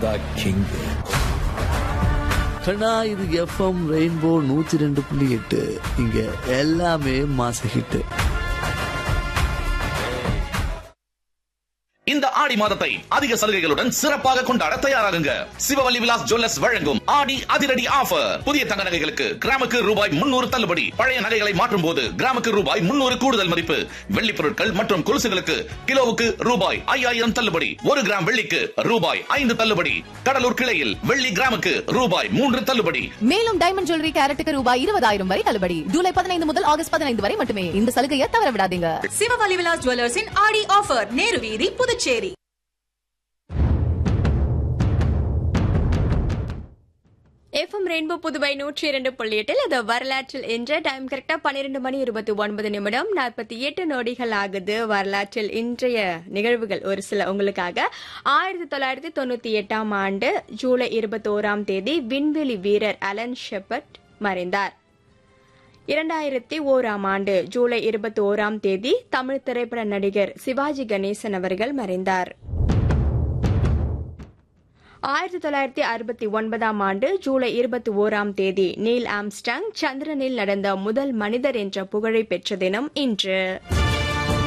தான் கிங் கண்ணா இது FM rainbow நூத்தி ரெண்டு புள்ளி எட்டு இங்க எல்லாமே மாச ஹிட் இந்த ஆடி மாதத்தை அதிக சலுகைகளுடன் சிறப்பாக கொண்டாட தயாராகுங்க சிவவல்லி விலாஸ் ஜுவல்லர்ஸ் வழங்கும் ஆடி அதிரடி ஆஃபர் புதிய தங்க நகைகளுக்கு கிராமுக்கு ரூபாய் முன்னூறு தள்ளுபடி பழைய நகைகளை மாற்றும் போது கிராமுக்கு ரூபாய் முன்னூறு கூடுதல் மதிப்பு வெள்ளி பொருட்கள் மற்றும் கொலுசுகளுக்கு கிலோவுக்கு ரூபாய் ஐயாயிரம் தள்ளுபடி ஒரு கிராம் வெள்ளிக்கு ரூபாய் ஐந்து தள்ளுபடி கடலூர் கிளையில் வெள்ளி கிராமுக்கு ரூபாய் மூன்று தள்ளுபடி மேலும் டைமண்ட் ஜுவல்லரி கேரட்டுக்கு ரூபாய் இருபதாயிரம் வரை தள்ளுபடி ஜூலை பதினைந்து முதல் ஆகஸ்ட் பதினைந்து வரை மட்டுமே இந்த சலுகையை தவற விடாதீங்க சிவவலி விலாஸ் ஜுவல்லர்ஸின் ஆடி ஆஃபர் நேரு வீதி புதுச்சேரி எஃப்எம் ரெயின்போ புதுவை நூற்றி இரண்டு புள்ளி எட்டில் அது வரலாற்றில் என்ற டைம் கரெக்டா பன்னிரெண்டு மணி இருபத்தி ஒன்பது நிமிடம் நாற்பத்தி எட்டு நொடிகள் ஆகுது வரலாற்றில் இன்றைய நிகழ்வுகள் ஒரு சில உங்களுக்காக ஆயிரத்தி தொள்ளாயிரத்தி தொண்ணூத்தி எட்டாம் ஆண்டு ஜூலை இருபத்தோராம் தேதி விண்வெளி வீரர் அலன் ஷெப்பர்ட் மறைந்தார் இரண்டாயிரத்தி ஓராம் ஆண்டு ஜூலை இருபத்தி ஓராம் தேதி தமிழ் திரைப்பட நடிகர் சிவாஜி கணேசன் அவர்கள் மறைந்தார் ஆயிரத்தி தொள்ளாயிரத்தி அறுபத்தி ஒன்பதாம் ஆண்டு ஜூலை இருபத்தி ஓராம் தேதி நீல் ஆம்ஸ்டாங் சந்திரனில் நடந்த முதல் மனிதர் என்ற புகழை பெற்ற தினம் இன்று